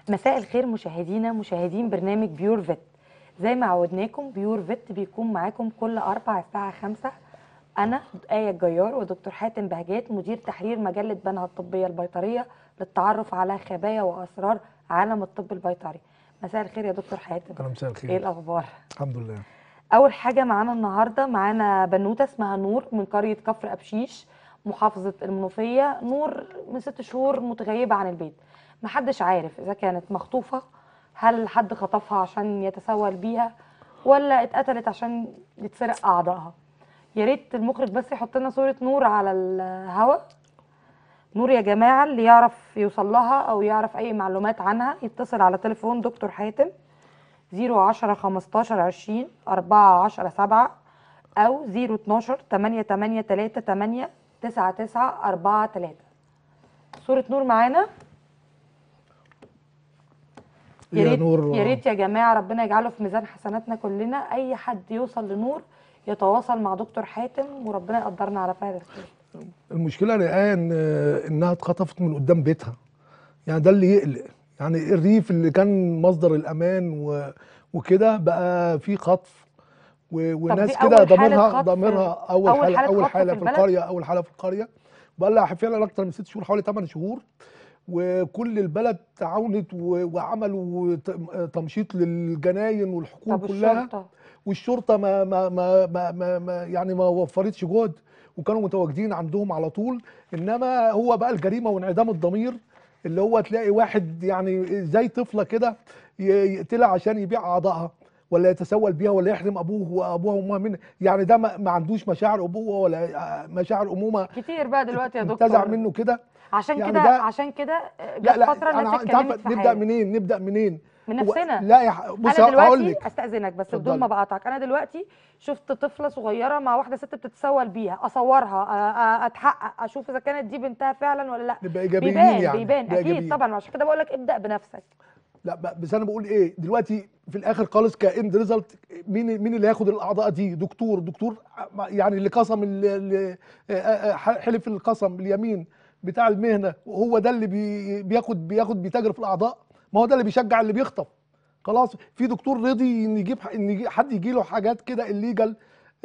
مساء الخير مشاهدينا مشاهدين برنامج بيور فيت زي ما عودناكم بيور فيت بيكون معاكم كل أربع الساعة خمسة أنا آية الجيار ودكتور حاتم بهجات مدير تحرير مجلة بنها الطبية البيطرية للتعرف على خبايا وأسرار عالم الطب البيطري مساء الخير يا دكتور حاتم انا مساء إيه الخير الأخبار؟ الحمد لله أول حاجة معانا النهاردة معانا بنوتة اسمها نور من قرية كفر أبشيش محافظة المنوفية نور من ست شهور متغيبة عن البيت محدش عارف إذا كانت مخطوفة هل حد خطفها عشان يتسول بيها ولا اتقتلت عشان يتسرق أعضائها يا ريت المخرج بس يحط لنا صورة نور على الهوا نور يا جماعة اللي يعرف يوصل لها أو يعرف أي معلومات عنها يتصل على تليفون دكتور حاتم 010 15 20 4 10 7 أو 012 8 8 3 8 9 9 4 3 صورة نور معانا يا يا ريت نور يا ريت يا جماعة ربنا يجعله في ميزان حسناتنا كلنا أي حد يوصل لنور يتواصل مع دكتور حاتم وربنا يقدرنا على فعل الخير المشكله يا ان انها اتخطفت من قدام بيتها يعني ده اللي يقلق يعني الريف اللي كان مصدر الامان و... وكده بقى في خطف و... وناس دي كده أول حالة ضميرها خطف- ضميرها اول, أول حاله حالة اول خطف حاله في في البلد؟ القريه اول حاله في القريه بقى لها فعلا اكتر من ست شهور حوالي 8 شهور وكل البلد تعاونت و... وعملوا ت- تمشيط للجناين والحقول طب كلها الشرطة والشرطه ما ما ما ما, ما, ما يعني ما وفرتش جهد وكانوا متواجدين عندهم على طول انما هو بقى الجريمه وانعدام الضمير اللي هو تلاقي واحد يعني زي طفله كده ي- يقتلها عشان يبيع اعضائها ولا يتسول بيها ولا يحرم ابوه وابوها وامها منها يعني ده ما ما عندوش مشاعر ابوه ولا مشاعر امومه كتير بقى دلوقتي يا انتزع دكتور منه كده عشان يعني كده ده- عشان كده لا جت لا فترة انا الناس انت عارفه اتكلمت في نبدا حاجة منين نبدا منين من هو- نفسنا لا يا ح- بص انا هقول دلوقتي لك استاذنك بس بدون اتفضلي. ما بقاطعك انا دلوقتي شفت طفله صغيره مع واحده ست بتتسول بيها اصورها أ- أ- اتحقق اشوف اذا كانت دي بنتها فعلا ولا لا نبقى ايجابيين بيبان يعني بيبان نبقى اكيد إيجابيين. طبعا عشان كده بقول لك ابدا بنفسك لا ب- بس انا بقول ايه دلوقتي في الاخر خالص كاند ريزلت مين مين اللي هياخد الاعضاء دي دكتور دكتور يعني اللي قسم اللي اللي حلف القسم اليمين بتاع المهنه وهو ده اللي بي بياخد بياخد بيتاجر في الاعضاء ما هو ده اللي بيشجع اللي بيخطف خلاص في دكتور رضي ان يجيب ان يجي- حد يجي له حاجات كده الليجل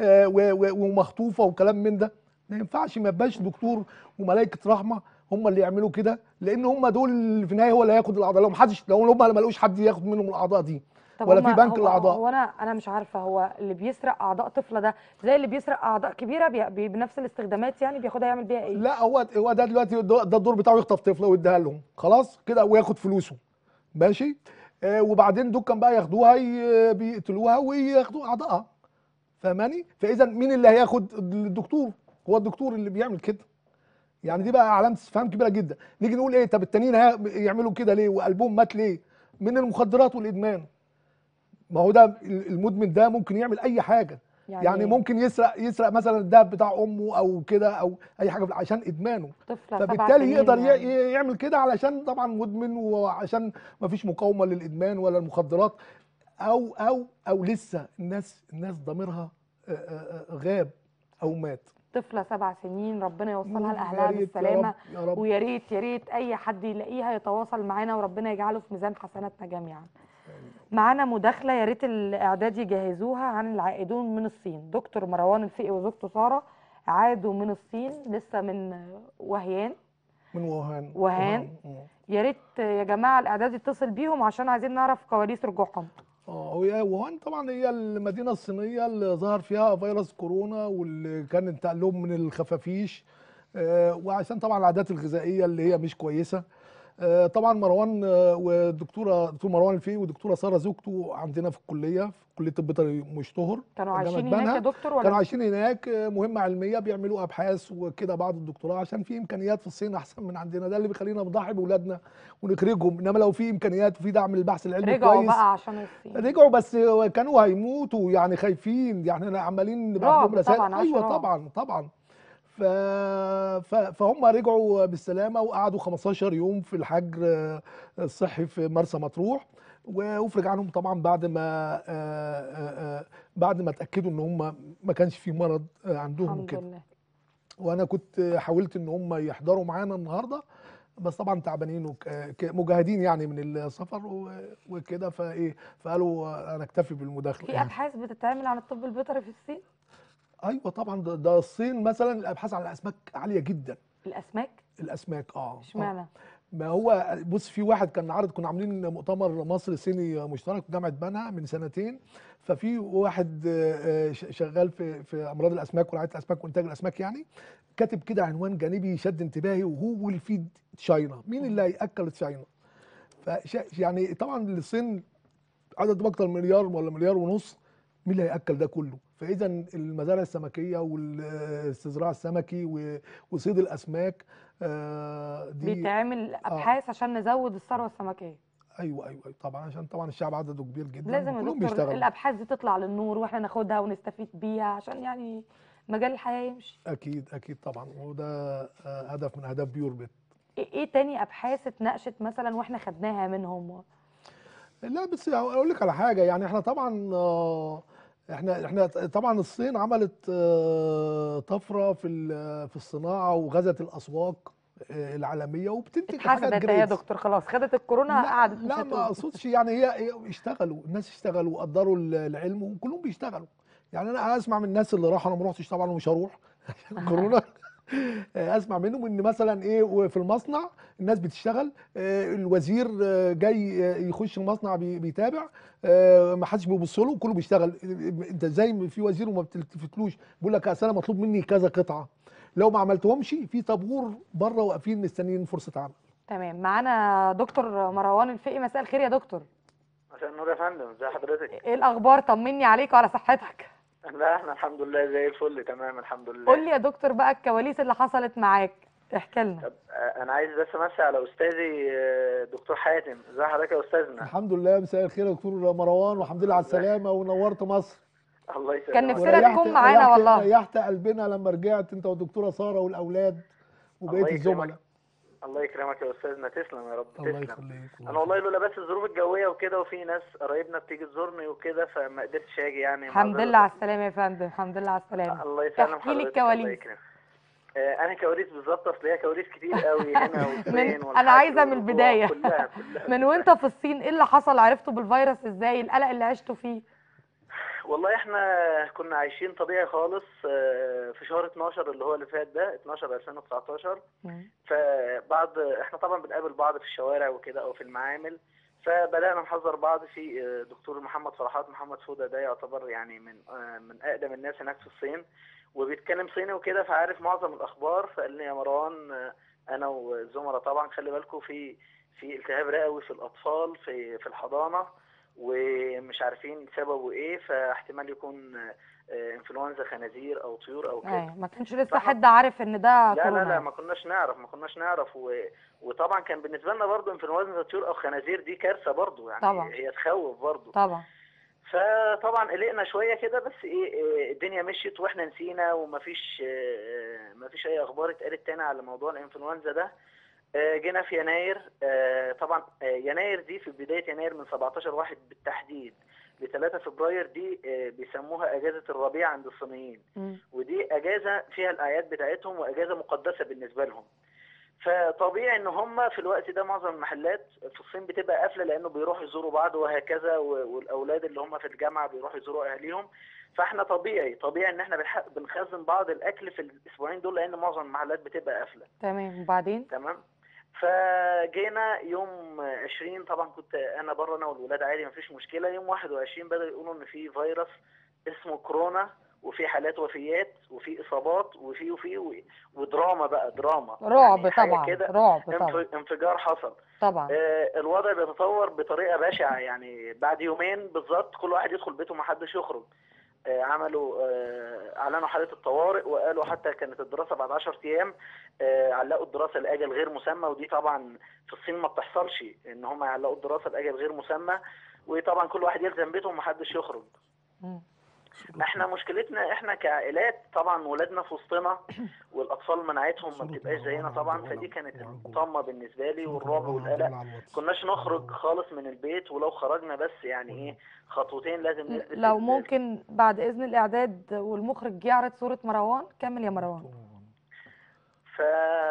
ومخطوفه وكلام من ده ما ينفعش ما يبقاش دكتور وملائكه رحمه هم اللي يعملوا كده لان هم دول اللي في النهايه هو اللي هياخد الاعضاء لو محدش لو هم ما لقوش حد ياخد منهم الاعضاء دي طب ولا هما- في بنك هو الاعضاء هو انا انا مش عارفه هو اللي بيسرق اعضاء طفله ده زي اللي بيسرق اعضاء كبيره بي بي بنفس الاستخدامات يعني بياخدها يعمل بيها ايه لا هو هو ده دلوقتي ده ده الدور بتاعه يخطف طفله ويديها لهم خلاص كده وياخد فلوسه ماشي آه وبعدين دول بقى ياخدوها ي- بيقتلوها وياخدوا اعضائها فاهماني فاذا مين اللي هياخد الدكتور هو الدكتور اللي بيعمل كده يعني دي بقى علامه استفهام كبيره جدا نيجي نقول ايه طب التانيين هي- يعملوا كده ليه وقلبهم مات ليه من المخدرات والادمان ما هو ده المدمن ده ممكن يعمل اي حاجه يعني, يعني ممكن يسرق يسرق مثلا الدهب بتاع امه او كده او اي حاجه عشان ادمانه طفله سبع فبالتالي سنين يقدر يعني. ي- يعمل كده علشان طبعا مدمن وعشان ما فيش مقاومه للادمان ولا المخدرات او او او لسه الناس الناس ضميرها آه، آه، آه، غاب او مات طفله سبع سنين ربنا يوصلها يا لاهلها ريت يا بالسلامه رب يا رب ويا ريت يا ريت اي حد يلاقيها يتواصل معانا وربنا يجعله في ميزان حسناتنا جميعا معانا مداخله يا ريت الاعداد يجهزوها عن العائدون من الصين دكتور مروان الفقي وزوجته ساره عادوا من الصين لسه من وهيان من وهان وهان. آه. يا ريت يا جماعه الاعداد يتصل بيهم عشان عايزين نعرف كواليس رجوعهم اه هي وهان طبعا هي المدينه الصينيه اللي ظهر فيها فيروس كورونا واللي كان انتقالهم من الخفافيش آه، وعشان طبعا العادات الغذائيه اللي هي مش كويسه آه، طبعا مروان آه، والدكتوره دكتور مروان الفقي والدكتوره ساره زوجته عندنا في الكليه في كليه طب بيطري مشتهر كانوا جامعة عايشين هناك بنها. يا دكتور كانوا ولا عايشين هناك آه، مهمه علميه بيعملوا ابحاث وكده بعد الدكتوراه عشان في امكانيات في الصين احسن من عندنا ده اللي بيخلينا نضحي باولادنا ونخرجهم انما لو في امكانيات وفي دعم للبحث العلمي رجعوا كويس بقى عشان الصين رجعوا بس كانوا هيموتوا يعني خايفين يعني احنا عمالين نبعت رعب لهم رسائل طبعاً، عاشوا ايوه رعب. طبعا طبعا ف... ف... فهم رجعوا بالسلامه وقعدوا 15 يوم في الحجر الصحي في مرسى مطروح وافرج عنهم طبعا بعد ما آه، آه، آه، بعد ما اتاكدوا ان هم ما كانش في مرض آه، عندهم الحمد كده لله وانا كنت حاولت ان هم يحضروا معانا النهارده بس طبعا تعبانين وك- ك- مجاهدين يعني من السفر و- وكده فايه فقالوا انا اكتفي بالمداخله في يعني ابحاث بتتعمل عن الطب البيطري في الصين ايوه طبعا ده, ده الصين مثلا الابحاث عن الاسماك عاليه جدا الاسماك الاسماك اه آه. اشمعنى ما هو بص في واحد كان عارض كنا عاملين مؤتمر مصري صيني مشترك في جامعه بنها من سنتين ففي واحد آه، ش- شغال في في امراض الاسماك ورعايه الاسماك وانتاج الاسماك يعني كاتب كده عنوان جانبي شد انتباهي وهو ويل فيد تشاينا مين اللي هياكل تشاينا فش يعني طبعا الصين عدد اكتر من مليار ولا مليار ونص مين اللي هياكل ده كله فاذا المزارع السمكيه والاستزراع السمكي و- وصيد الاسماك آه، دي بيتعمل ابحاث عشان نزود الثروه السمكيه ايوه ايوه أيوة طبعا عشان طبعا الشعب عدده كبير جدا لازم يا وكلهم دكتور بيشتغلوا الابحاث دي تطلع للنور واحنا ناخدها ونستفيد بيها عشان يعني مجال الحياه يمشي اكيد اكيد طبعا وده آه، هدف من اهداف بيور بيت ايه إيه تاني ابحاث اتناقشت مثلا واحنا خدناها منهم لا بس اقول لك على حاجه يعني احنا طبعا آه، احنا احنا طبعا الصين عملت آه، طفره في ال- في الصناعه وغزت الاسواق آه، العالميه وبتنتج حاجات اتحسدت يا جريد دكتور خلاص خدت الكورونا لا قعدت مش لا ما هتقوم اقصدش يعني هي هي اشتغلوا الناس اشتغلوا وقدروا ال- العلم وكلهم بيشتغلوا يعني انا اسمع من الناس اللي راحوا انا ما رحتش طبعا ومش هروح عشان كورونا اسمع منهم ان مثلا ايه في المصنع الناس بتشتغل آه، الوزير آه، جاي آه، يخش المصنع بي- بيتابع آه، ما حدش بيبص له كله بيشتغل انت ازاي في وزير وما بتلتفتلوش بيقول لك اصل انا مطلوب مني كذا قطعه لو ما عملتهمش في طابور بره واقفين مستنيين فرصه عمل تمام معانا دكتور مروان الفقي مساء الخير يا دكتور مساء النور يا فندم ازي حضرتك ايه الاخبار طمني عليك وعلى صحتك لا احنا الحمد لله زي الفل تمام الحمد لله قول لي يا دكتور بقى الكواليس اللي حصلت معاك احكي لنا طب آه، انا عايز بس امسي على استاذي آه، دكتور حاتم ازي حضرتك يا استاذنا الحمد لله مساء الخير يا دكتور مروان والحمد لله على السلامه ونورت مصر الله يسلمك كان نفسنا تكون معانا ريحت- والله. ريحت قلبنا لما رجعت انت والدكتوره ساره والاولاد وبقيه الله يكرمك. الزملاء الله يكرمك يا استاذنا تسلم يا رب الله تسلم يخليك انا والله لولا بس الظروف الجويه وكده وفي ناس قرايبنا بتيجي تزورني وكده فما قدرتش اجي يعني الحمد معذرة. لله على السلامه يا فندم الحمد لله على السلامه الله يسلم احكي لي حضرتك، الله الكواليس. يكرمك. آه، انا كواليس بالظبط اصل هي كواليس كتير قوي هنا والصين أنا والحج عايزة من والرجوع، البداية. كلها كلها من وانت في الصين ايه اللي حصل عرفتوا بالفيروس ازاي القلق اللي عشتوا فيه والله احنا كنا عايشين طبيعي خالص آه، في شهر 12 اللي هو اللي فات ده 12 2019 مم. فبعد احنا طبعا بنقابل بعض في الشوارع وكده او في المعامل فبدانا نحذر بعض في آه، دكتور محمد فرحات محمد فوده ده يعتبر يعني من آه، من اقدم الناس هناك في الصين وبيتكلم صيني وكده فعارف معظم الاخبار فقال لي يا مروان آه، انا والزملاء طبعا خلي بالكم في في التهاب رئوي في الاطفال في في الحضانه ومش عارفين سببه ايه فاحتمال يكون آه، آه، انفلونزا خنازير او طيور او كده ايوه ما كانش لسه فاحنا- حد عارف ان ده لا لا كورونا لا ما كناش نعرف ما كناش نعرف و... وطبعا كان بالنسبه لنا برضه انفلونزا طيور او خنازير دي كارثه برضه يعني طبعا. هي تخوف برضه طبعا فطبعا قلقنا شويه كده بس ايه إيه، الدنيا مشيت واحنا نسينا ومفيش آه، مفيش اي اخبار اتقالت تاني على موضوع الانفلونزا ده آه، جينا في يناير آه، طبعا آه، يناير دي في بدايه يناير من 17 واحد بالتحديد ل 3 فبراير دي آه، بيسموها اجازه الربيع عند الصينيين مم. ودي اجازه فيها الاعياد بتاعتهم واجازه مقدسه بالنسبه لهم فطبيعي ان هم في الوقت ده معظم المحلات في الصين بتبقى قافله لانه بيروحوا يزوروا بعض وهكذا و- والاولاد اللي هم في الجامعه بيروحوا يزوروا اهاليهم فاحنا طبيعي طبيعي ان احنا بنح- بنخزن بعض الاكل في الاسبوعين دول لان معظم المحلات بتبقى قافله تمام وبعدين تمام فجينا يوم 20 طبعا كنت انا بره انا والولاد عادي مفيش مشكله يوم 21 بدأوا يقولوا ان في فيروس اسمه كورونا وفي حالات وفيات وفي اصابات وفي وفي و- ودراما بقى دراما رعب يعني حاجة طبعا كده رعب طبعا انف- انفجار حصل طبعا آه، الوضع بيتطور بطريقه بشعه يعني بعد يومين بالظبط كل واحد يدخل بيته ما حدش يخرج آه، عملوا آه، اعلنوا حاله الطوارئ وقالوا حتى كانت الدراسه بعد 10 ايام آه، علقوا الدراسه لاجل غير مسمى ودي طبعا في الصين ما بتحصلش ان هم يعلقوا الدراسه لاجل غير مسمى وطبعا كل واحد يلزم بيته وما حدش يخرج مم. احنا مشكلتنا احنا كعائلات طبعا ولادنا في وسطنا والاطفال مناعتهم ما صورة بتبقاش زينا مروان طبعا عبد الغنى فدي كانت وعبد الطامه بالنسبه لي صورة والرعب مروان عبد والقلق الغنى على الواتس. كناش نخرج خالص من البيت ولو خرجنا بس يعني ايه خطوتين لازم نثبت لو ال- ممكن بعد اذن الاعداد والمخرج يعرض صوره مروان كمل يا مروان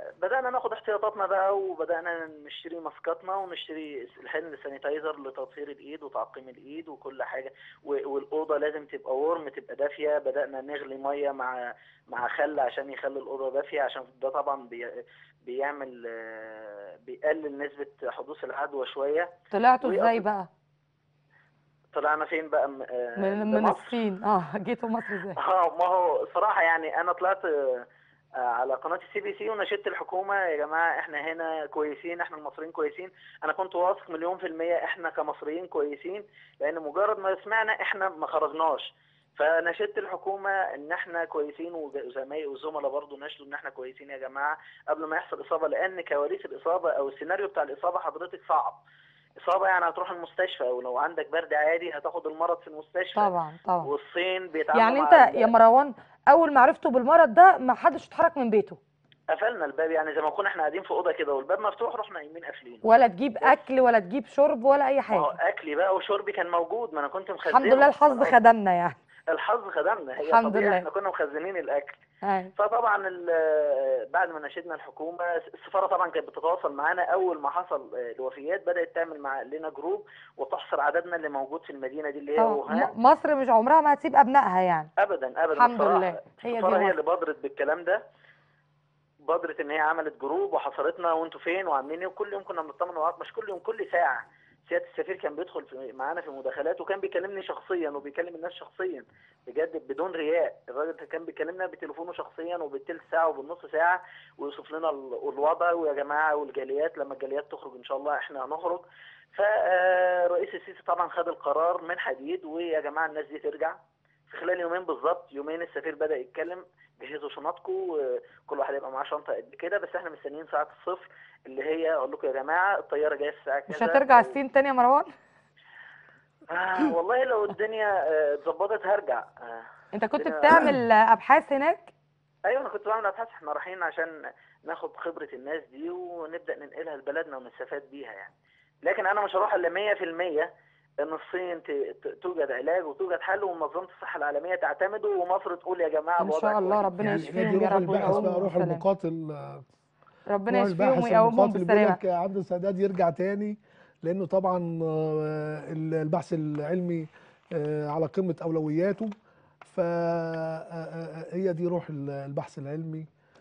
بدأنا ناخد احتياطاتنا بقى وبدأنا نشتري ماسكاتنا ونشتري الهاند سانيتايزر لتطهير الإيد وتعقيم الإيد وكل حاجة و- والأوضة لازم تبقى ورم تبقى دافية بدأنا نغلي مية مع مع خل عشان يخلي الأوضة دافية عشان ده طبعا بي بيعمل آه، بيقلل نسبة حدوث العدوى شوية طلعتوا وإيه ازاي أكتر- بقى طلعنا فين بقى م- آه، من من لمصر. الصين اه جيتوا مصر ازاي اه ما هو صراحة يعني أنا طلعت آه، آه، على قناة السي بي سي ونشدت الحكومة يا جماعة احنا هنا كويسين احنا المصريين كويسين أنا كنت واثق مليون في المية احنا كمصريين كويسين لأن مجرد ما سمعنا احنا ما خرجناش فنشدت الحكومة ان احنا كويسين وج- وزمايلي والزملاء برضو نشدوا ان احنا كويسين يا جماعة قبل ما يحصل إصابة لأن كواليس الإصابة أو السيناريو بتاع الإصابة حضرتك صعب إصابة يعني هتروح المستشفى ولو عندك برد عادي هتاخد المرض في المستشفى طبعا طبعا والصين بيتعاملوا يعني مع انت ال- يا مروان اول ما عرفتوا بالمرض ده ما حدش اتحرك من بيته قفلنا الباب يعني زي ما كنا احنا قاعدين في اوضه كده والباب مفتوح رحنا قايمين قافلين ولا تجيب اكل ولا تجيب شرب ولا اي ما هو حاجه اكلي بقى وشربي كان موجود ما انا كنت مخزنه الحمد لله الحظ من أصل- خدمنا يعني الحظ خدمنا هي الحمد طبيعي لله. احنا كنا مخزنين الاكل أيوة. فطبعا ال- بعد ما نشدنا الحكومه السفاره طبعا كانت بتتواصل معانا اول ما حصل الوفيات بدات تعمل مع لنا جروب وتحصر عددنا اللي موجود في المدينه دي اللي هي طبعا ووهان م- مصر مش عمرها ما هتسيب ابنائها يعني ابدا ابدا الحمد بصراحة. لله هي دي السفاره هي مصر اللي بادرت بالكلام ده بادرت ان هي عملت جروب وحصرتنا وانتوا فين وعاملين ايه وكل يوم كنا بنطمن مع بعض مش كل يوم كل ساعه سياده السفير كان بيدخل في معانا في مداخلات وكان بيكلمني شخصيا وبيكلم الناس شخصيا بجد بدون رياء الراجل كان بيكلمنا بتليفونه شخصيا وبالتلت ساعه وبالنص ساعه ويوصف لنا ال- الوضع ويا جماعه والجاليات لما الجاليات تخرج ان شاء الله احنا هنخرج فرئيس السيسي طبعا خد القرار من حديد ويا جماعه الناس دي ترجع في خلال يومين بالظبط يومين السفير بدأ يتكلم جهزوا شنطكم كل واحد يبقى معاه شنطه قد كده بس احنا مستنيين ساعه الصفر اللي هي اقول لكم يا جماعه الطياره جايه في الساعه مش كذا هترجع أو- الصين تاني يا مروان آه والله لو الدنيا آه، اتظبطت هرجع آه انت كنت الدنيا- بتعمل ابحاث هناك ايوه انا كنت بعمل ابحاث احنا رايحين عشان ناخد خبره الناس دي ونبدا ننقلها لبلدنا ونستفاد بيها يعني لكن انا مش هروح الا 100% ان الصين ت- ت- توجد علاج وتوجد حل ومنظمه الصحه العالميه تعتمده ومصر تقول يا جماعه ان الوضع شاء الله كويس. ربنا يعني يشفيهم دي يا روح رب الباحث بقى ويقومهم روح بالسلامه المقاتل ربنا روح يشفيهم الباحث ويقومهم المقاتل بيقول بالسلامه لك عبد السادات يرجع تاني لانه طبعا آه، البحث العلمي آه، على قمه اولوياته فهي دي روح البحث العلمي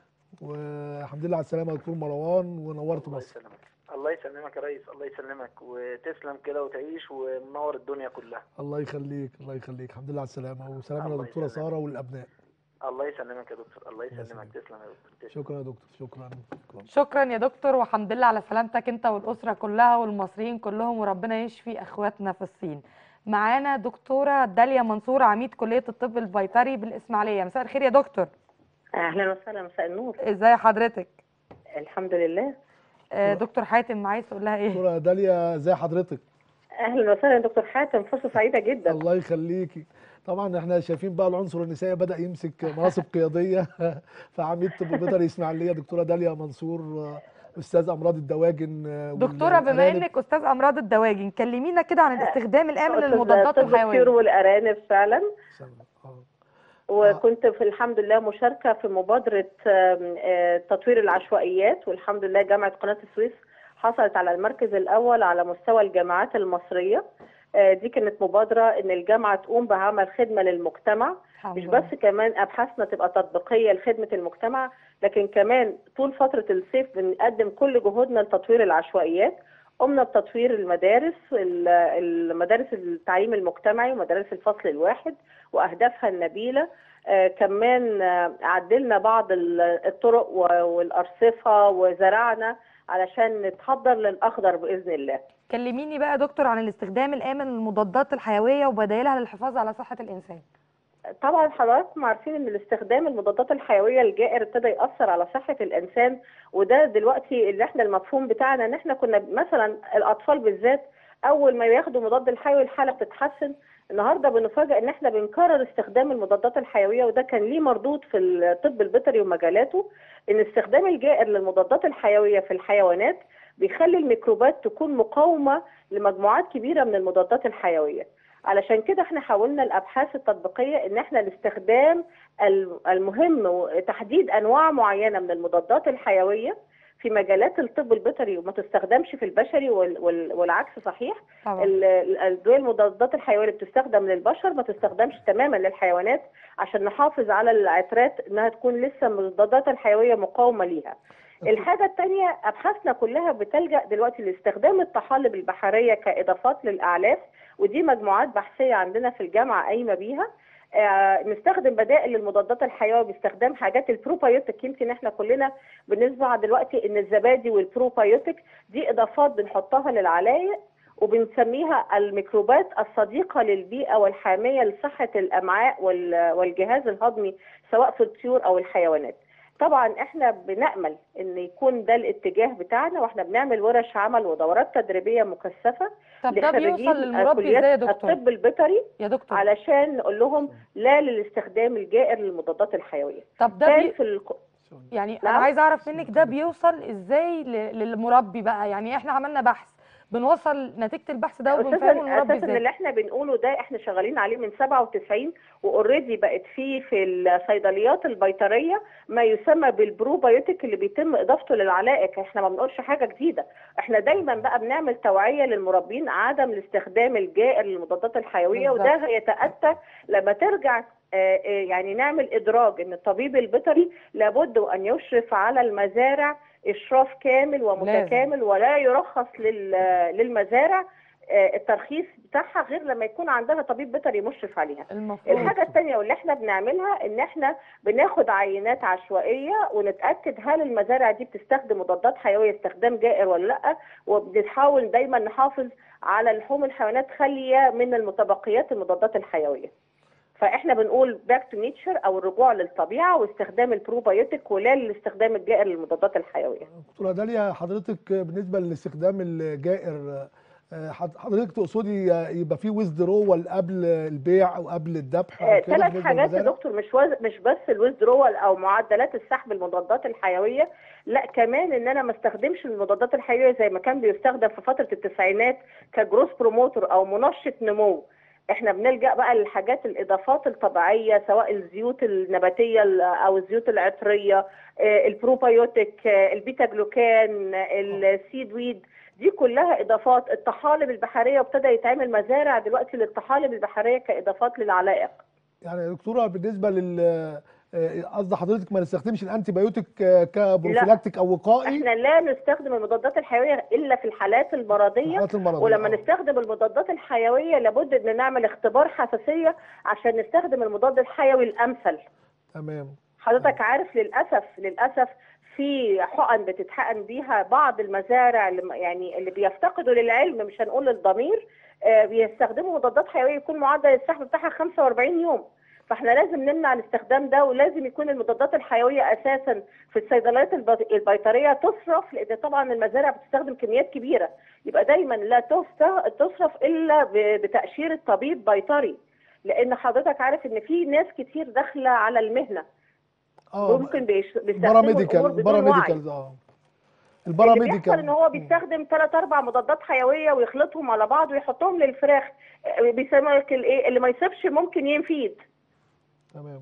والحمد لله على السلامه يا دكتور مروان ونورت الله مصر يسلمك الله يسلمك يا ريس الله يسلمك وتسلم كده وتعيش ومنور الدنيا كلها الله يخليك الله يخليك الحمد لله على السلامه وسلام الله للدكتوره يسلمك. ساره والابناء الله يسلمك يا دكتور الله الله يسلمك يسلمك. تسلم يا دكتور تسلم. شكرا يا دكتور شكرا شكرا شكرا يا دكتور والحمد لله على سلامتك انت والاسره كلها والمصريين كلهم وربنا يشفي اخواتنا في الصين معانا دكتوره داليا منصور عميد كليه الطب البيطري بالاسماعيليه مساء الخير يا دكتور اهلا وسهلا مساء النور ازاي حضرتك الحمد لله آه، دكتور حاتم عايز تقول لها ايه دكتوره داليا ازي حضرتك اهلا وسهلا دكتور حاتم فرصه سعيده جدا الله يخليكي طبعا احنا شايفين بقى العنصر النسائي بدا يمسك مناصب قياديه فعميد طب بيطري اسماعيليه دكتوره داليا منصور آه، استاذ امراض الدواجن آه، دكتوره بما والأرانب. انك استاذ امراض الدواجن كلمينا كده عن الاستخدام الامن أستاذ للمضادات طب الطيور الحيويه والارانب فعلا آه. وكنت في الحمد لله مشاركه في مبادره آم، آه، تطوير العشوائيات والحمد لله جامعه قناه السويس حصلت على المركز الاول على مستوى الجامعات المصريه آه، دي كانت مبادره ان الجامعه تقوم بعمل خدمه للمجتمع الحمد مش لله. بس كمان ابحاثنا تبقى تطبيقيه لخدمه المجتمع لكن كمان طول فتره الصيف بنقدم كل جهودنا لتطوير العشوائيات قمنا بتطوير المدارس ال- المدارس التعليم المجتمعي ومدارس الفصل الواحد واهدافها النبيله آه، كمان آه، عدلنا بعض ال- الطرق و- والارصفه وزرعنا علشان نتحضر للاخضر باذن الله كلميني بقى يا دكتور عن الاستخدام الامن للمضادات الحيويه وبدائلها للحفاظ على صحه الانسان طبعا حضراتكم عارفين ان الاستخدام المضادات الحيويه الجائر ابتدى ياثر على صحه الانسان وده دلوقتي اللي احنا المفهوم بتاعنا ان احنا كنا مثلا الاطفال بالذات اول ما ياخدوا مضاد الحيوي الحاله بتتحسن النهارده بنفاجئ ان احنا بنكرر استخدام المضادات الحيويه وده كان ليه مردود في الطب البيطري ومجالاته ان استخدام الجائر للمضادات الحيويه في الحيوانات بيخلي الميكروبات تكون مقاومه لمجموعات كبيره من المضادات الحيويه علشان كده احنا حاولنا الابحاث التطبيقيه ان احنا الاستخدام الم- المهم وتحديد انواع معينه من المضادات الحيويه في مجالات الطب البيطري وما تستخدمش في البشري وال- وال- والعكس صحيح طبعا ال- ال- الادويه المضادات الحيويه اللي بتستخدم للبشر ما تستخدمش تماما للحيوانات عشان نحافظ على العترات انها تكون لسه المضادات الحيويه مقاومه ليها. الحاجه الثانيه ابحاثنا كلها بتلجا دلوقتي لاستخدام الطحالب البحريه كاضافات للاعلاف ودي مجموعات بحثيه عندنا في الجامعه قايمه بيها آه، نستخدم بدائل للمضادات الحيويه باستخدام حاجات البروبايوتيك يمكن احنا كلنا بنسمع دلوقتي ان الزبادي والبروبايوتيك دي اضافات بنحطها للعلايق وبنسميها الميكروبات الصديقة للبيئة والحامية لصحة الأمعاء وال- والجهاز الهضمي سواء في الطيور أو الحيوانات طبعا احنا بنأمل ان يكون ده الاتجاه بتاعنا واحنا بنعمل ورش عمل ودورات تدريبية مكثفة طب ده لخريجين بيوصل للمربي كليات ازاي يا دكتور الطب البيطري يا دكتور علشان نقول لهم لا للاستخدام الجائر للمضادات الحيوية طب ده كان بي... في الق... يعني انا نعم؟ عايزه اعرف منك ده بيوصل ازاي ل- للمربي بقى يعني احنا عملنا بحث بنوصل نتيجه البحث ده وبنفهمه اساسا المربي اساسا ازاي اللي احنا بنقوله ده احنا شغالين عليه من 97 واوريدي بقت فيه في الصيدليات البيطريه ما يسمى بالبروبايوتيك اللي بيتم اضافته للعلائق احنا ما بنقولش حاجه جديده احنا دايما بقى بنعمل توعيه للمربين عدم الاستخدام الجائر للمضادات الحيويه بالظبط. وده هيتاتى لما ترجع آه، آه، يعني نعمل ادراج ان الطبيب البيطري لابد ان يشرف على المزارع اشراف كامل ومتكامل ولا يرخص لل- للمزارع آه، الترخيص بتاعها غير لما يكون عندها طبيب بيطري مشرف عليها المفروض الحاجة الثانية واللي احنا بنعملها ان احنا بناخد عينات عشوائية ونتأكد هل المزارع دي بتستخدم مضادات حيوية استخدام جائر ولا لا وبنحاول دايما نحافظ على لحوم الحيوانات خالية من المتبقيات المضادات الحيوية فاحنا بنقول باك تو نيتشر او الرجوع للطبيعة واستخدام البروبايوتيك ولا الاستخدام الجائر للمضادات الحيوية دكتوره داليا حضرتك بالنسبه للاستخدام الجائر آه، حض- حضرتك تقصدي يبقى في ويزدرول قبل البيع او قبل الذبح أو كده ثلاث بالنسبة حاجات يا للمزارع؟ دكتور مش وز... مش بس الويزدرول او معدلات السحب المضادات الحيويه لا كمان ان انا ما استخدمش المضادات الحيويه زي ما كان بيستخدم في فتره التسعينات كجروس بروموتور او منشط نمو احنا بنلجا بقى للحاجات الاضافات الطبيعيه سواء الزيوت النباتيه ال- او الزيوت العطريه آه، البروبايوتيك آه، البيتا جلوكان آه، السيد ويد دي كلها اضافات الطحالب البحريه وابتدى يتعمل مزارع دلوقتي للطحالب البحريه كاضافات للعلائق يعني يا دكتوره بالنسبه لل آه، قصد حضرتك ما نستخدمش الانتي بايوتيك آه، كبروفيلاكتيك او وقائي احنا لا نستخدم المضادات الحيويه الا في الحالات في المرضيه الحالات المرضيه ولما آه. نستخدم المضادات الحيويه لابد ان نعمل اختبار حساسيه عشان نستخدم المضاد الحيوي الامثل تمام حضرتك عارف للاسف للاسف في حقن بتتحقن بيها بعض المزارع اللي م- يعني اللي بيفتقدوا للعلم مش هنقول للضمير آه، بيستخدموا مضادات حيويه يكون معدل السحب بتاعها 45 يوم فاحنا لازم نمنع الاستخدام ده ولازم يكون المضادات الحيويه اساسا في الصيدليات البط- البيطريه تصرف لان طبعا المزارع بتستخدم كميات كبيره يبقى دايما لا تست- تصرف الا ب- بتاشيره طبيب بيطري لان حضرتك عارف ان في ناس كتير داخله على المهنه اه ممكن بيش- بيستخدموا باراميديكال الامور بدون وعي باراميديكال اه اللي بيحصل ان الباراميديكال هو بيستخدم ثلاث اربع مضادات حيويه ويخلطهم على بعض ويحطهم للفراخ آه، بيسموا لك الايه اللي ما يصيبش ممكن ينفيد تمام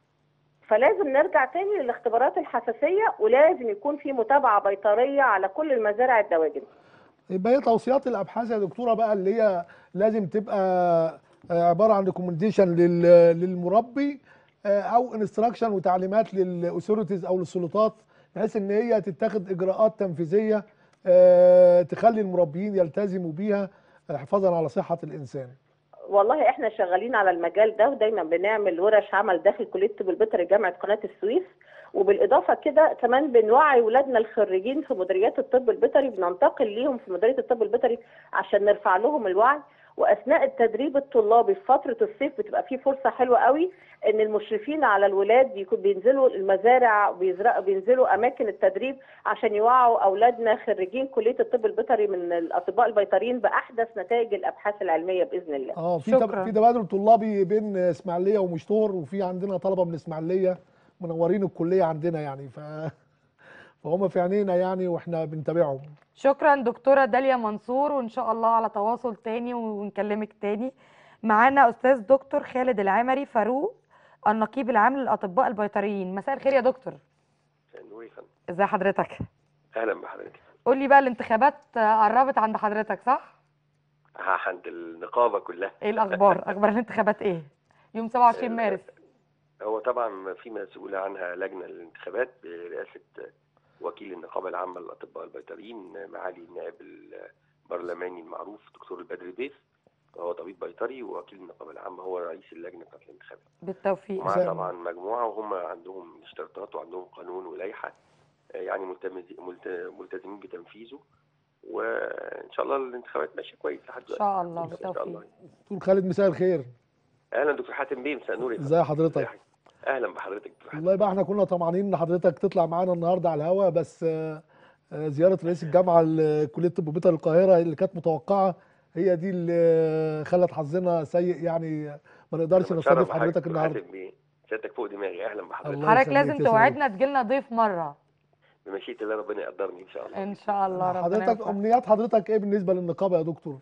فلازم نرجع تاني للاختبارات الحساسيه ولازم يكون في متابعه بيطريه على كل المزارع الدواجن يبقى هي توصيات الابحاث يا دكتوره بقى اللي هي لازم تبقى آه، عباره عن ريكومنديشن للمربي آه، او انستراكشن وتعليمات للاثوريتيز او للسلطات بحيث ان هي تتخذ اجراءات تنفيذيه آه، تخلي المربيين يلتزموا بيها آه، حفاظا على صحه الانسان والله احنا شغالين على المجال ده ودايما بنعمل ورش عمل داخل كليه الطب البيطري جامعه قناه السويس وبالاضافه كده كمان بنوعي ولادنا الخريجين في مديريات الطب البيطري بننتقل ليهم في مديريه الطب البيطري عشان نرفع لهم الوعي واثناء التدريب الطلابي في فتره الصيف بتبقى فيه فرصه حلوه قوي ان المشرفين على الولاد يكون بينزلوا المزارع وبيزرعوا بينزلوا اماكن التدريب عشان يوعوا اولادنا خريجين كليه الطب البيطري من الاطباء البيطريين باحدث نتائج الابحاث العلميه باذن الله اه في شكراً. تب- في تبادل طلابي بين اسماعيليه ومشتور وفي عندنا طلبه من اسماعيليه منورين الكليه عندنا يعني ف فهم في عينينا يعني واحنا بنتابعهم شكرا دكتورة داليا منصور وإن شاء الله على تواصل تاني ونكلمك تاني معانا استاذ دكتور خالد العمري فاروق النقيب العام للاطباء البيطريين مساء الخير يا دكتور نور يا فندم ازي حضرتك اهلا بحضرتك قول لي بقى الانتخابات آه، قربت عند حضرتك صح ها عند النقابه كلها ايه الاخبار اخبار الانتخابات ايه يوم 27 مارس هو طبعا في مسؤوله عنها لجنه الانتخابات برئاسه وكيل النقابه العامه للاطباء البيطريين معالي النائب البرلماني المعروف دكتور البدر ضيف هو طبيب بيطري ووكيل النقابه العامه هو رئيس اللجنه بتاعت الانتخابات بالتوفيق ومعاه مساء طبعا مجموعه وهم عندهم اشتراطات وعندهم قانون ولائحه آه، يعني ملتمز- ملت- ملتزمين بتنفيذه وان شاء الله الانتخابات ماشيه كويس لحد ان دلوقتي شاء الله ان شاء بالتوفيق الله دكتور خالد مساء الخير اهلا دكتور حاتم بيه مساء نور يا فندم. ازي حضرتك ازي حضرتك؟ اهلا بحضرتك دكتور حاتم والله بقى احنا كنا طمعانين ان حضرتك تطلع معانا النهارده على الهوا بس آه، آه، زياره رئيس الجامعه لكليه طب بيطري القاهره اللي كانت متوقعه هي دي اللي خلت حظنا سيء يعني ما نقدرش أنا نستضيف بتشرف حضرتك بحضرتك النهارده حاتم بيه سيادتك فوق دماغي اهلا بحضرتك الله حضرتك يخليك، لازم تسلم. توعدنا تجيلنا ضيف مره بمشيئه الله ربنا يقدرني ان شاء الله ان شاء الله ربنا حضرتك يوفقك. امنيات حضرتك ايه بالنسبه للنقابه يا دكتور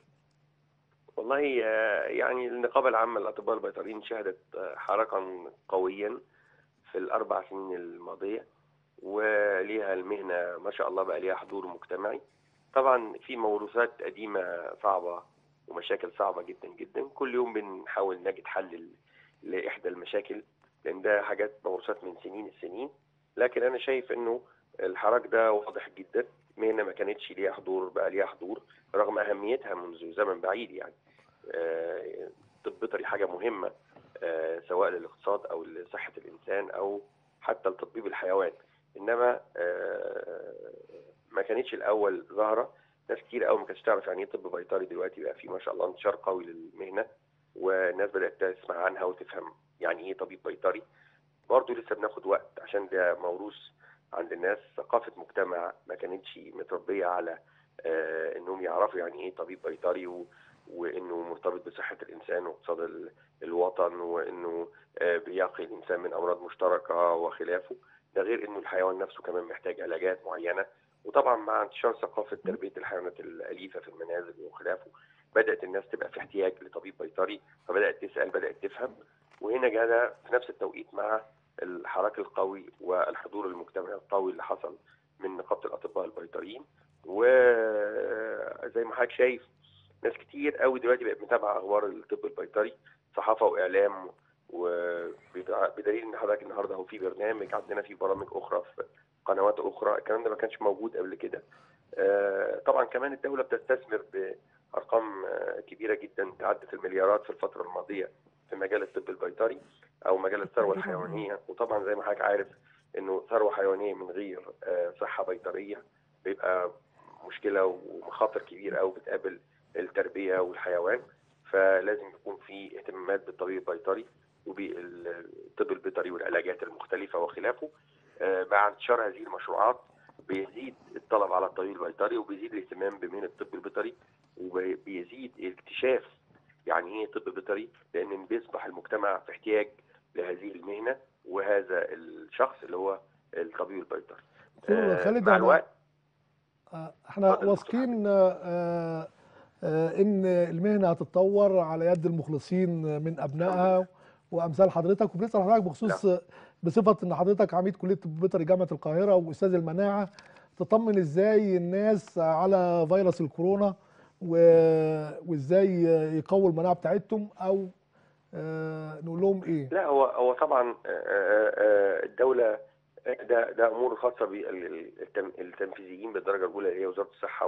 والله آه، يعني النقابه العامه للاطباء البيطريين شهدت آه، حركا قويا في الاربع سنين الماضيه وليها المهنه ما شاء الله بقى ليها حضور مجتمعي طبعا في موروثات قديمه صعبه ومشاكل صعبه جدا جدا كل يوم بنحاول نجد حل ل- لاحدى المشاكل لان ده حاجات موروثات من سنين السنين لكن انا شايف انه الحراك ده واضح جدا مهنه ما كانتش ليها حضور بقى ليها حضور رغم اهميتها منذ زمن بعيد يعني آه، طب بيطري حاجه مهمه آه، سواء للاقتصاد او لصحه الانسان او حتى لتطبيب الحيوان انما آه، ما كانتش الاول ظاهره ناس كتير قوي ما كانتش تعرف يعني ايه طب بيطري دلوقتي بقى في ما شاء الله انتشار قوي للمهنه والناس بدات تسمع عنها وتفهم يعني ايه طبيب بيطري برضه لسه بناخد وقت عشان ده موروث عند الناس ثقافه مجتمع ما كانتش متربيه على آه، انهم يعرفوا يعني ايه طبيب بيطري و... وانه مرتبط بصحه الانسان واقتصاد ال- الوطن وانه آه، بيقي الانسان من امراض مشتركه وخلافه ده غير انه الحيوان نفسه كمان محتاج علاجات معينه وطبعا مع انتشار ثقافه تربيه الحيوانات الاليفه في المنازل وخلافه بدات الناس تبقى في احتياج لطبيب بيطري فبدات تسال بدات تفهم وهنا جاء في نفس التوقيت مع الحراك القوي والحضور المجتمعي القوي اللي حصل من نقابه الاطباء البيطريين وزي ما حضرتك شايف ناس كتير قوي دلوقتي بقت متابعه اخبار الطب البيطري صحافه واعلام وبدليل ان حضرتك النهارده هو في برنامج عندنا في برامج اخرى في قنوات اخرى الكلام ده ما كانش موجود قبل كده آه، طبعا كمان الدوله بتستثمر بارقام آه، كبيره جدا تعدت المليارات في الفتره الماضيه في مجال الطب البيطري او مجال الثروه الحيوانيه وطبعا زي ما حضرتك عارف انه ثروه حيوانيه من غير آه، صحه بيطريه بيبقى مشكله ومخاطر كبيره قوي بتقابل التربيه والحيوان فلازم يكون في اهتمامات بالطبيب البيطري وبالطب البيطري والعلاجات المختلفه وخلافه آه، مع انتشار هذه المشروعات بيزيد الطلب على الطبيب البيطري وبيزيد الاهتمام بمهنه الطب البيطري وبيزيد اكتشاف يعني ايه طب بيطري لان بيصبح المجتمع في احتياج لهذه المهنه وهذا الشخص اللي هو الطبيب البيطري دكتور آه، خالد مع أنا- الوقت آه، احنا اتفضل يا واثقين آه، آه، ان المهنه هتتطور على يد المخلصين من ابنائها وامثال حضرتك وبنسال حضرتك بخصوص بصفه ان حضرتك عميد كليه طب بيطري جامعه القاهره واستاذ المناعه تطمن ازاي الناس على فيروس الكورونا و- وازاي يقووا المناعه بتاعتهم او آه، نقول لهم ايه لا هو هو طبعا آه، آه، الدوله ده ده امور خاصه بالتنفيذيين بالدرجه الاولى اللي هي وزاره الصحه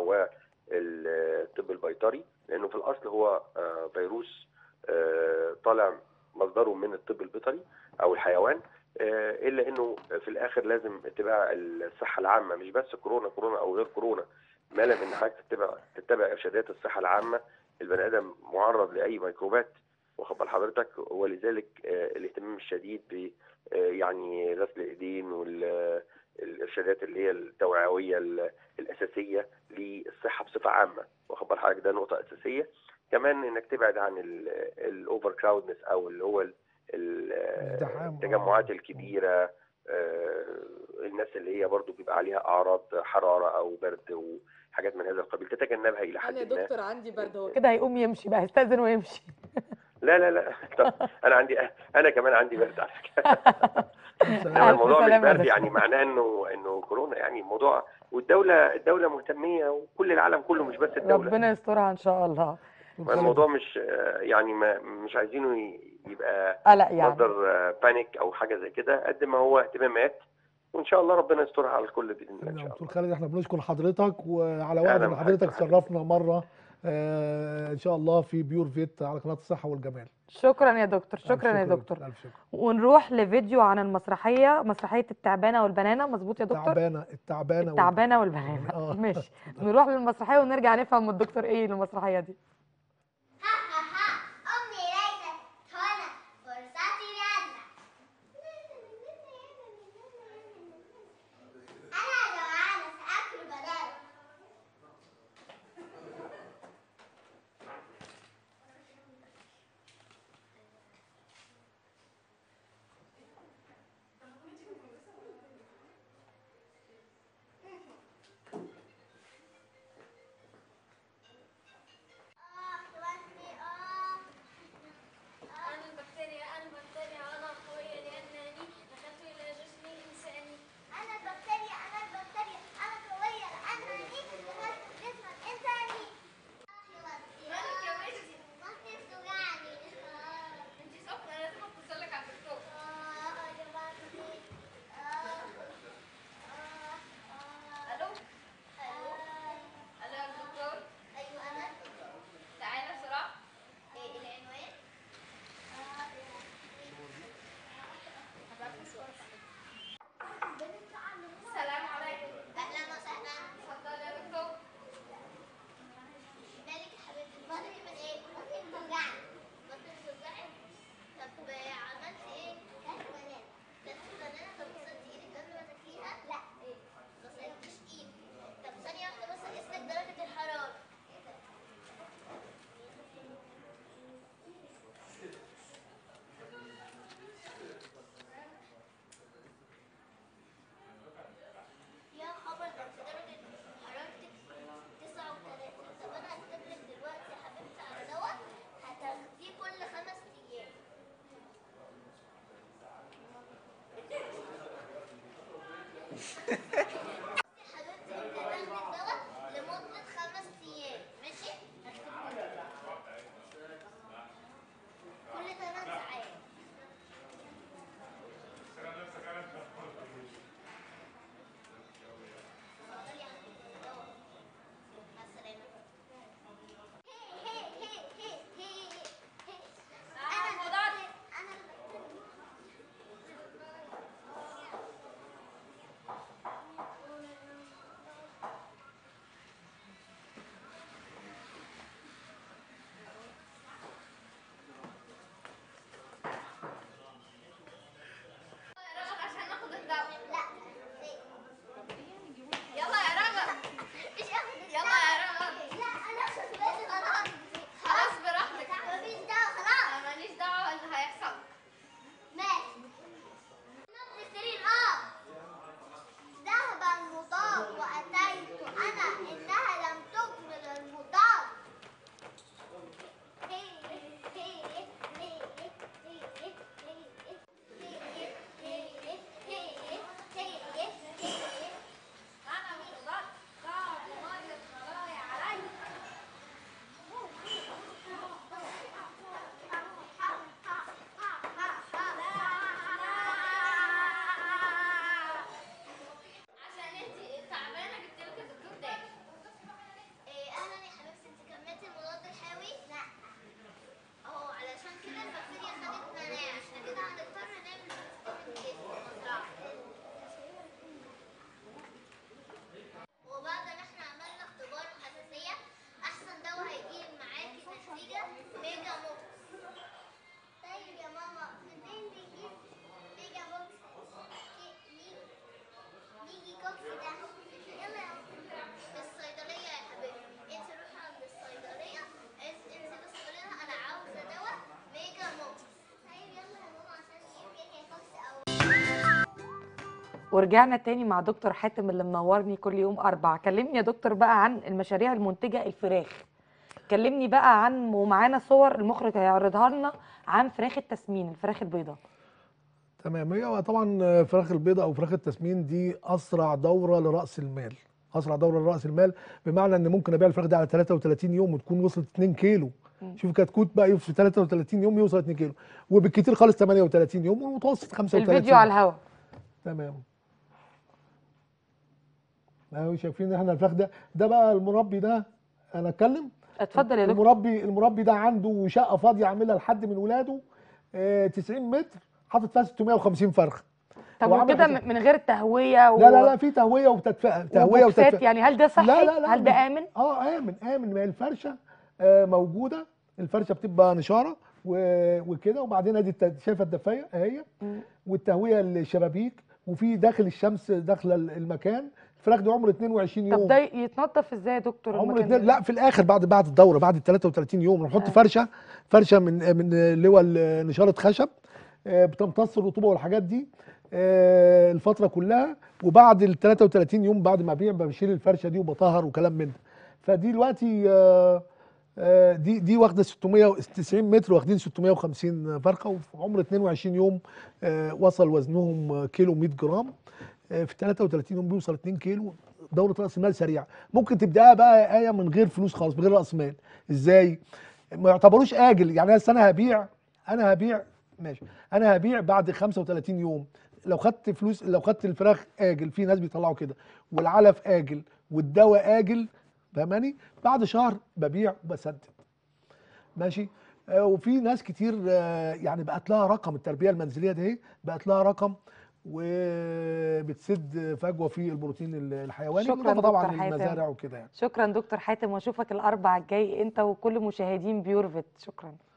والطب البيطري لانه في الاصل هو آه، فيروس آه، طالع مصدره من الطب البيطري او الحيوان آه، الا انه في الاخر لازم اتباع الصحه العامه مش بس كورونا كورونا او غير كورونا ما لم ان حضرتك تتبع تتبع ارشادات الصحه العامه البني ادم معرض لاي ميكروبات واخد بال حضرتك ولذلك آه، الاهتمام الشديد ب آه، يعني غسل الايدين والارشادات اللي هي التوعويه ال- الاساسيه للصحه بصفه عامه واخد بال حضرتك ده نقطه اساسيه كمان انك تبعد عن الاوفر كراودنس او اللي هو ال- ال- الازدحام، التجمعات آه. الكبيره آه، الناس اللي هي برضو بيبقى عليها اعراض حراره او برد وحاجات من هذا القبيل تتجنبها الى انا حد يا ما دكتور عندي برد هو كده هيقوم يمشي بقى يستأذن ويمشي لا لا لا طب انا عندي انا كمان عندي برد على فكره سلام. انما ألف الموضوع مش سلامة يا برد دكتور. يعني معناه انه انه كورونا يعني الموضوع والدوله الدوله مهتميه وكل العالم كله مش بس الدوله ربنا يسترها ان شاء الله الموضوع مش يعني ما مش عايزينه ي- يبقى قلق يعني مصدر بانيك او حاجه زي كده قد ما هو اهتمامات وان شاء الله ربنا يسترها على الكل باذن الله ان شاء دكتور الله خالد احنا بنشكر حضرتك وعلى وعد أهلا ان بحضرتك حضرتك يا حبيبي. تشرفنا مره آه ان شاء الله في بيور فيت على قناه الصحه والجمال شكرا يا دكتور ألف شكرا يا شكر دكتور الف شكر ونروح لفيديو عن المسرحيه مسرحيه التعبانه والبنانه مظبوط يا دكتور التعبانه التعبانه التعبانه والبنانه آه. ماشي نروح للمسرحيه ونرجع نفهم من الدكتور ايه المسرحيه دي ها ها ها أمي ليست هنا فرصتي لأذهب أنا جوعانة سأكل بداله آه توفي آه أنا البكتيريا أنا البكتيريا أنا قوية لأنني دخلت إلى جسم إنساني أنا البكتيريا أنا البكتيريا أنا قوية لأنني دخلت جسم إنساني مالك يا ميسي؟ بطني بتوجعني أنت سخنة لازم أتصل لك على الدكتور آه يا بطني آه آه آه ألو آه ألو يا دكتور أيوة أنا تعالى بسرعة إيه العنوان؟ السلام عليكم أهلا وسهلا اتفضل يا دكتور مالك يا حبيبتي بطني من إيه؟ بطني بتوجعني بطني بتوجعني طب عملت إيه؟ كلت بنانا كلت بنانا طب غسلت إيدك قبل ما تاكليها؟ لا إيه؟ غسلتش إيدك طب ثانية واحدة بس أقيس لك درجة الحرارة يا خبر ده انت درجة حرارتك 39 طب انا هكتب لك دلوقتي يا حبيبتي على دواء هتاخديه كل خمس ايام يا حبيبتي انت هتاخدي الدواء لمدة خمس ايام ماشي؟ هكتبهولك كل ثلاث ساعات اتفضلي يا حبيبتي الدواء مع السلامة أنا وضعت أنا رغد عشان ناخد الدواء لا يلا يا رغد مش اخد يلا يا رغد لا انا اخد بالي خلاص خلاص براحتك مفيش دواء خلاص أنا ماليش دعوة اللي هيحصل ماشي نبض السرير اه ذهب المضاد واتيت انا انها لم تكمل المضاد أنا مضاد صعب مريض خلايا علي عشان انت تعبانة جبت لك الدكتور ده إيه، اهلا يا حبيبتي انت كملتي المضاد الحيوي؟ لا اهو علشان كده البكتيريا خدت مناعة احنا كده هنضطر نعمل فيتامين كي في المزرعة وبعد ما احنا عملنا اختبار وحساسية احسن دواء هيجيب معاكي نتيجة ميجا موكس طيب يا ماما منين بيجيب ميجا موكس نيجي نيجي كوكس ده يلا يا ماما في الصيدلية يا حبيبتي انت روحي عند الصيدلية انت انت بس قولي لها انا عاوزة دواء ميجا موكس طيب يلا يا ماما عشان يمكن هي كوكس او ورجعنا تاني مع دكتور حاتم اللي منورني كل يوم اربع كلمني يا دكتور بقى عن المشاريع المنتجه الفراخ كلمني بقى عن ومعانا صور المخرج هيعرضها لنا عن فراخ التسمين الفراخ البيضاء تمام هي طبعا فراخ البيضة او فراخ التسمين دي اسرع دوره لراس المال اسرع دوره لراس المال بمعنى ان ممكن ابيع الفراخ دي على 33 يوم وتكون وصلت 2 كيلو شوف كتكوت بقى في 33 يوم يوصل 2 كيلو وبالكتير خالص 38 يوم والمتوسط 35 الفيديو على الهوا تمام اهو شايفين احنا الفراخ ده ده بقى المربي ده انا اتكلم اتفضل يا دكتور المربي المربي ده عنده شقه فاضيه عاملها لحد من ولاده آه 90 متر حاطط فيها 650 فرخه طب هو عامل وكده حساب- من غير تهويه و... لا لا لا في تهويه وتدفئه تهويه وبوكسات وتدفئه يعني هل ده صحي لا لا لا هل ده امن اه امن امن ما هي الفرشه آه موجوده الفرشه بتبقى نشاره و- وكده وبعدين ادي الت- شايفه الدفايه اهي والتهويه الشبابيك وفي داخل الشمس داخله المكان الفراخ دي عمر 22 يوم طب ده يتنضف ازاي يا دكتور عمر المكان اتنين ده؟ لا في الاخر بعد بعد الدوره بعد ال 33 يوم نحط فرشه فرشه من من اللي هو ال- نشاره خشب آه، بتمتص الرطوبه والحاجات دي آه، الفتره كلها وبعد ال 33 يوم بعد ما ابيع بشيل الفرشه دي وبطهر وكلام من ده فدي دلوقتي آه، آه، دي دي واخده 690 متر واخدين 650 فرخه وفي عمر 22 يوم آه، وصل وزنهم كيلو 100 جرام آه، في 33 يوم بيوصل 2 كيلو دوره راس مال سريعه ممكن تبداها بقى ايه من غير فلوس خالص من غير راس مال ازاي ما يعتبروش اجل يعني انا السنه هبيع انا هبيع ماشي انا هبيع بعد 35 يوم لو خدت فلوس لو خدت الفراخ اجل في ناس بيطلعوا كده والعلف اجل والدواء اجل فاهماني بعد شهر ببيع وبسدد ماشي آه، وفي ناس كتير آه، يعني بقت لها رقم التربيه المنزليه دي بقت لها رقم وبتسد فجوه في البروتين الحيواني شكراً بالاضافه طبعا دكتور حاتم. للمزارع وكده يعني شكرا دكتور حاتم واشوفك الاربع الجاي انت وكل مشاهدين بيورفيت شكرا